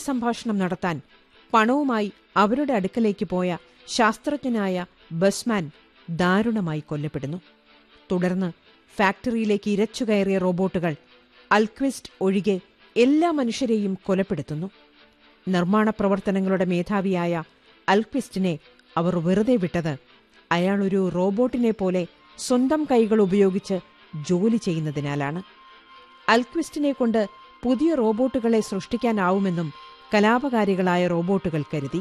സംഭാഷണം നടത്താൻ പണവുമായി അവരുടെ അടുക്കലേക്ക് പോയ ശാസ്ത്രജ്ഞനായ ബസ്മാൻ ദാരുണമായി കൊല്ലപ്പെടുന്നു തുടർന്ന് ഫാക്ടറിയിലേക്ക് ഇരച്ചുകയറിയ റോബോട്ടുകൾ അൽക്വിസ്റ്റ് ഒഴികെ എല്ലാ മനുഷ്യരെയും കൊലപ്പെടുത്തുന്നു നിർമ്മാണ പ്രവർത്തനങ്ങളുടെ മേധാവിയായ അൽക്വിസ്റ്റിനെ അവർ വെറുതെ വിട്ടത് അയാൾ ഒരു റോബോട്ടിനെ പോലെ സ്വന്തം കൈകൾ ഉപയോഗിച്ച് ജോലി ചെയ്യുന്നതിനാലാണ് അൽക്വിസ്റ്റിനെ കൊണ്ട് പുതിയ റോബോട്ടുകളെ സൃഷ്ടിക്കാനാവുമെന്നും കലാപകാരികളായ റോബോട്ടുകൾ കരുതി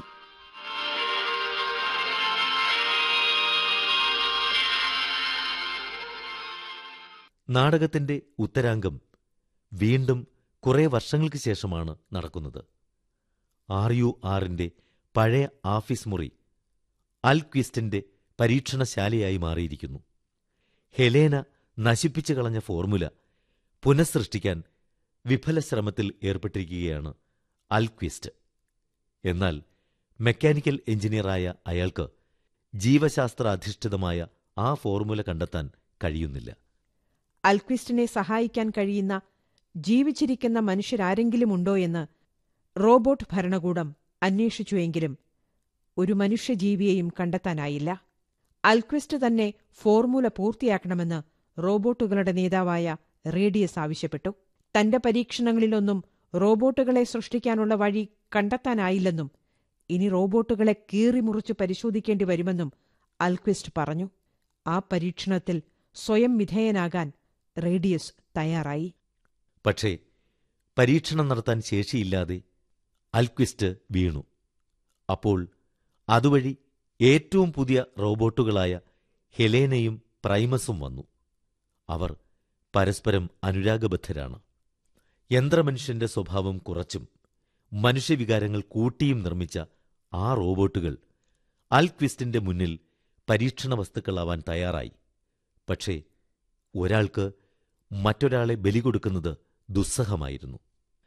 നാടകത്തിന്റെ ഉത്തരാംഗം വീണ്ടും കുറെ വർഷങ്ങൾക്ക് ശേഷമാണ് നടക്കുന്നത് ആർ യു ആറിന്റെ പഴയ ആഫീസ് മുറി അൽക്വിസ്റ്റിന്റെ പരീക്ഷണശാലയായി മാറിയിരിക്കുന്നു ഹെലേന നശിപ്പിച്ചു കളഞ്ഞ ഫോർമുല പുനഃസൃഷ്ടിക്കാൻ വിഫല ശ്രമത്തിൽ ഏർപ്പെട്ടിരിക്കുകയാണ് അൽക്വിസ്റ്റ് എന്നാൽ മെക്കാനിക്കൽ എഞ്ചിനീയറായ അയാൾക്ക് ജീവശാസ്ത്ര അധിഷ്ഠിതമായ ആ ഫോർമുല കണ്ടെത്താൻ കഴിയുന്നില്ല അൽക്വിസ്റ്റിനെ സഹായിക്കാൻ കഴിയുന്ന ജീവിച്ചിരിക്കുന്ന മനുഷ്യരാരെങ്കിലും ഉണ്ടോ എന്ന് റോബോട്ട് ഭരണകൂടം അന്വേഷിച്ചുവെങ്കിലും ഒരു മനുഷ്യജീവിയെയും കണ്ടെത്താനായില്ല അൽക്വിസ്റ്റ് തന്നെ ഫോർമുല പൂർത്തിയാക്കണമെന്ന് റോബോട്ടുകളുടെ നേതാവായ റേഡിയസ് ആവശ്യപ്പെട്ടു തന്റെ പരീക്ഷണങ്ങളിലൊന്നും റോബോട്ടുകളെ സൃഷ്ടിക്കാനുള്ള വഴി കണ്ടെത്താനായില്ലെന്നും ഇനി റോബോട്ടുകളെ കീറിമുറിച്ച് പരിശോധിക്കേണ്ടി വരുമെന്നും അൽക്വിസ്റ്റ് പറഞ്ഞു ആ പരീക്ഷണത്തിൽ സ്വയം വിധേയനാകാൻ റേഡിയസ് തയ്യാറായി പക്ഷേ പരീക്ഷണം നടത്താൻ ശേഷിയില്ലാതെ അൽക്വിസ്റ്റ് വീണു അപ്പോൾ അതുവഴി ഏറ്റവും പുതിയ റോബോട്ടുകളായ ഹെലേനയും പ്രൈമസും വന്നു അവർ പരസ്പരം അനുരാഗബദ്ധരാണ് യന്ത്രമനുഷ്യന്റെ സ്വഭാവം കുറച്ചും മനുഷ്യവികാരങ്ങൾ കൂട്ടിയും നിർമ്മിച്ച ആ റോബോട്ടുകൾ അൽക്വിസ്റ്റിന്റെ മുന്നിൽ പരീക്ഷണ വസ്തുക്കളാവാൻ തയ്യാറായി പക്ഷേ ഒരാൾക്ക് മറ്റൊരാളെ ബലി കൊടുക്കുന്നത് ദുസ്സഹമായിരുന്നു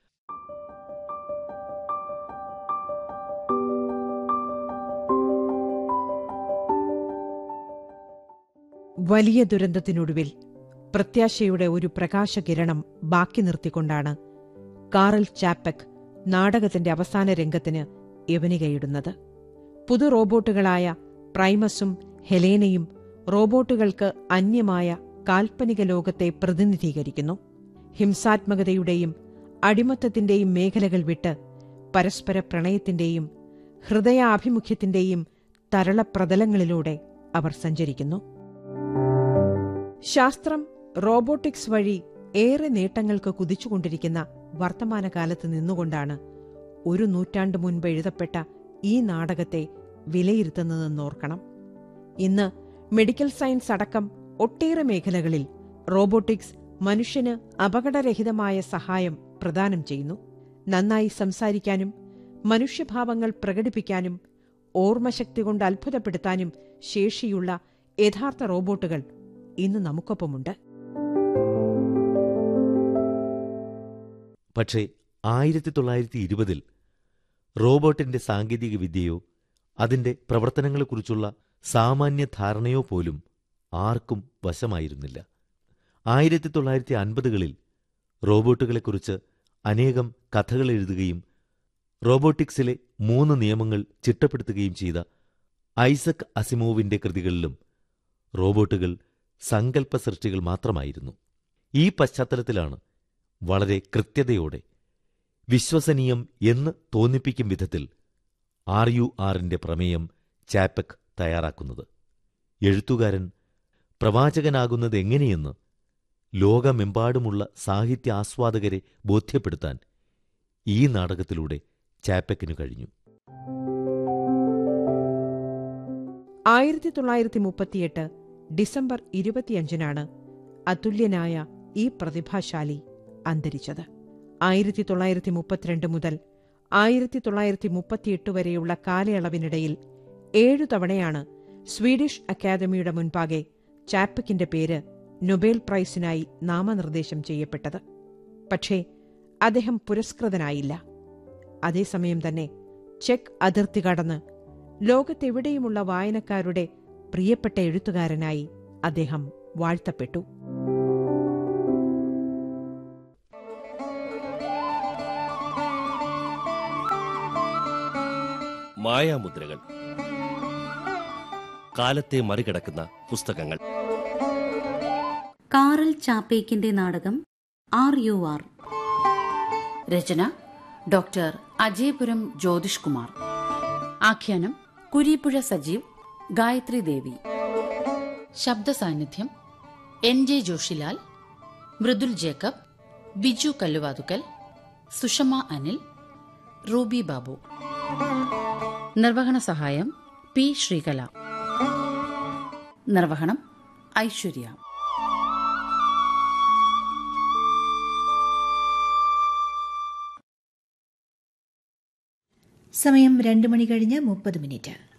വലിയ ദുരന്തത്തിനൊടുവിൽ പ്രത്യാശയുടെ ഒരു പ്രകാശകിരണം ബാക്കി നിർത്തിക്കൊണ്ടാണ് കാറൽ ചാപ്പക് നാടകത്തിന്റെ അവസാന രംഗത്തിന് യവനികയിടുന്നത് പുതു റോബോട്ടുകളായ പ്രൈമസും ഹെലേനയും റോബോട്ടുകൾക്ക് അന്യമായ കാൽപ്പനിക ലോകത്തെ പ്രതിനിധീകരിക്കുന്നു ഹിംസാത്മകതയുടെയും അടിമത്തത്തിന്റെയും മേഖലകൾ വിട്ട് പരസ്പര പ്രണയത്തിന്റെയും ഹൃദയാഭിമുഖ്യത്തിന്റെയും തരളപ്രതലങ്ങളിലൂടെ അവർ സഞ്ചരിക്കുന്നു ശാസ്ത്രം റോബോട്ടിക്സ് വഴി ഏറെ നേട്ടങ്ങൾക്ക് കുതിച്ചുകൊണ്ടിരിക്കുന്ന വർത്തമാനകാലത്ത് നിന്നുകൊണ്ടാണ് ഒരു നൂറ്റാണ്ട് മുൻപ് എഴുതപ്പെട്ട ഈ നാടകത്തെ വിലയിരുത്തുന്നതെന്നോർക്കണം ഇന്ന് മെഡിക്കൽ സയൻസ് അടക്കം ഒട്ടേറെ മേഖലകളിൽ റോബോട്ടിക്സ് മനുഷ്യന് അപകടരഹിതമായ സഹായം പ്രദാനം ചെയ്യുന്നു നന്നായി സംസാരിക്കാനും മനുഷ്യഭാവങ്ങൾ പ്രകടിപ്പിക്കാനും ഓർമ്മശക്തി കൊണ്ട് അത്ഭുതപ്പെടുത്താനും ശേഷിയുള്ള യഥാർത്ഥ റോബോട്ടുകൾ ഇന്ന് നമുക്കൊപ്പമുണ്ട് പക്ഷേ ആയിരത്തി തൊള്ളായിരത്തി ഇരുപതിൽ റോബോട്ടിന്റെ സാങ്കേതിക വിദ്യയോ അതിന്റെ പ്രവർത്തനങ്ങളെക്കുറിച്ചുള്ള സാമാന്യ ധാരണയോ പോലും ആർക്കും വശമായിരുന്നില്ല ആയിരത്തി തൊള്ളായിരത്തി അൻപതുകളിൽ റോബോട്ടുകളെക്കുറിച്ച് അനേകം കഥകൾ എഴുതുകയും റോബോട്ടിക്സിലെ മൂന്ന് നിയമങ്ങൾ ചിട്ടപ്പെടുത്തുകയും ചെയ്ത ഐസക് അസിമോവിന്റെ കൃതികളിലും റോബോട്ടുകൾ സങ്കല്പ സൃഷ്ടികൾ മാത്രമായിരുന്നു ഈ പശ്ചാത്തലത്തിലാണ് വളരെ കൃത്യതയോടെ വിശ്വസനീയം എന്ന് തോന്നിപ്പിക്കും വിധത്തിൽ ആർ യു ആറിന്റെ പ്രമേയം ചാപ്പക് തയ്യാറാക്കുന്നത് എഴുത്തുകാരൻ പ്രവാചകനാകുന്നത് എങ്ങനെയെന്ന് ലോകമെമ്പാടുമുള്ള സാഹിത്യ ആസ്വാദകരെ ബോധ്യപ്പെടുത്താൻ ഈ നാടകത്തിലൂടെ ചാപ്പക്കിനു കഴിഞ്ഞു ആയിരത്തി തൊള്ളായിരത്തി മുപ്പത്തിയെട്ട് ഡിസംബർ ഇരുപത്തിയഞ്ചിനാണ് അതുല്യനായ ഈ പ്രതിഭാശാലി അന്തരിച്ചത് ആയിരത്തി തൊള്ളായിരത്തി മുപ്പത്തിരണ്ട് മുതൽ ആയിരത്തി തൊള്ളായിരത്തി മുപ്പത്തിയെട്ട് വരെയുള്ള കാലയളവിനിടയിൽ ഏഴു തവണയാണ് സ്വീഡിഷ് അക്കാദമിയുടെ മുൻപാകെ ചാപ്പക്കിന്റെ പേര് നൊബേൽ പ്രൈസിനായി നാമനിർദ്ദേശം ചെയ്യപ്പെട്ടത് പക്ഷേ അദ്ദേഹം പുരസ്കൃതനായില്ല അതേസമയം തന്നെ ചെക്ക് അതിർത്തി കടന്ന് ലോകത്തെവിടെയുമുള്ള വായനക്കാരുടെ പ്രിയപ്പെട്ട എഴുത്തുകാരനായി അദ്ദേഹം വാഴ്ത്തപ്പെട്ടു മായാമുദ്രകൾ കാലത്തെ മറികടക്കുന്ന പുസ്തകങ്ങൾ കാറൽ ചാപ്പേക്കിന്റെ നാടകം ആർ യു ആർ രചന ഡോക്ടർ അജയപുരം ജ്യോതിഷ് കുമാർ ആഖ്യാനം കുരീപ്പുഴ സജീവ് ഗായത്രി ദേവി ശബ്ദ സാന്നിധ്യം എൻ ജെ ജോഷിലാൽ മൃദുൽ ജേക്കബ് ബിജു കല്ലുവാതുക്കൽ സുഷമ അനിൽ റൂബി ബാബു നിർവഹണ സഹായം പി ശ്രീകല നിർവഹണം ഐശ്വര്യ സമയം രണ്ട് മണി കഴിഞ്ഞ് മുപ്പത് മിനിറ്റ്